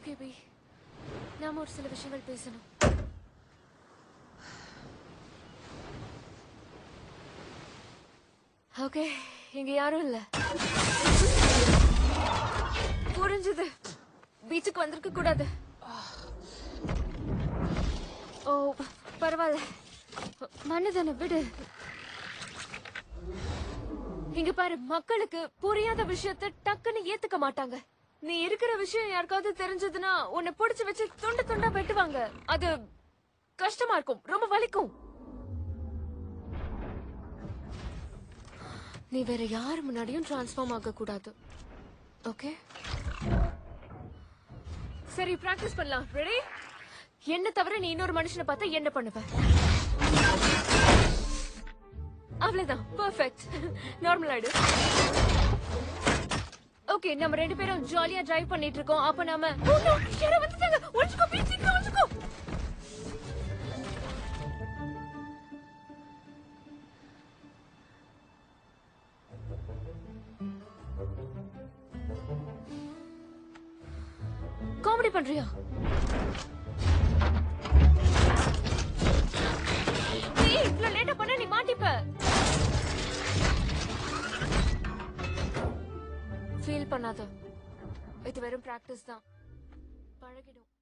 okay B நாம ஒரு சில விஷயங்கள் பேசணும் ஓகே இங்க யாரும் இல்ல புரிஞ்சது பீச்சுக்கு வந்திருக்க கூடாது ஓ பரவாயில்ல மனதன விடு இங்க பாரு மக்களுக்கு புரியாத விஷயத்த டக்குன்னு ஏத்துக்க மாட்டாங்க நீ இருக்கிற விஷயம் யாருக்காவது தெரிஞ்சதுன்னா உன்னை புடிச்சு வச்சு துண்டு துண்டா வெட்டுவாங்க அது கஷ்டமா இருக்கும் ரொம்ப வலிக்கும் நீ வேற யார் முன்னாடியும் டிரான்ஸ்ஃபார்ம் ஆக கூடாது ஓகே சரி பிராக்டிஸ் பண்ணலாம் ரெடி என்ன தவிர நீ இன்னொரு மனுஷனை பார்த்தா என்ன பண்ணுவ அவ்வளவுதான் பெர்ஃபெக்ட் நார்மல் ஆயிடு ஓகே நம்ம ரெண்டு பேரும் ஜாலியா டிரைவ் பண்ணிட்டு இருக்கோம் அப்ப நாம Oh no, யாரோ வந்துட்டாங்க ஒளிச்சுக்கோ please, சீக்கிரம் ஒளிச்சுக்கோ காமெடி பண்றியா நீ இவ்ளோ லேட்டா பண்ண நீ மாட்டிப்ப ஃபீல் பண்ணாத இது வெறும் பிராக்டிஸ் தான் பழகிடும்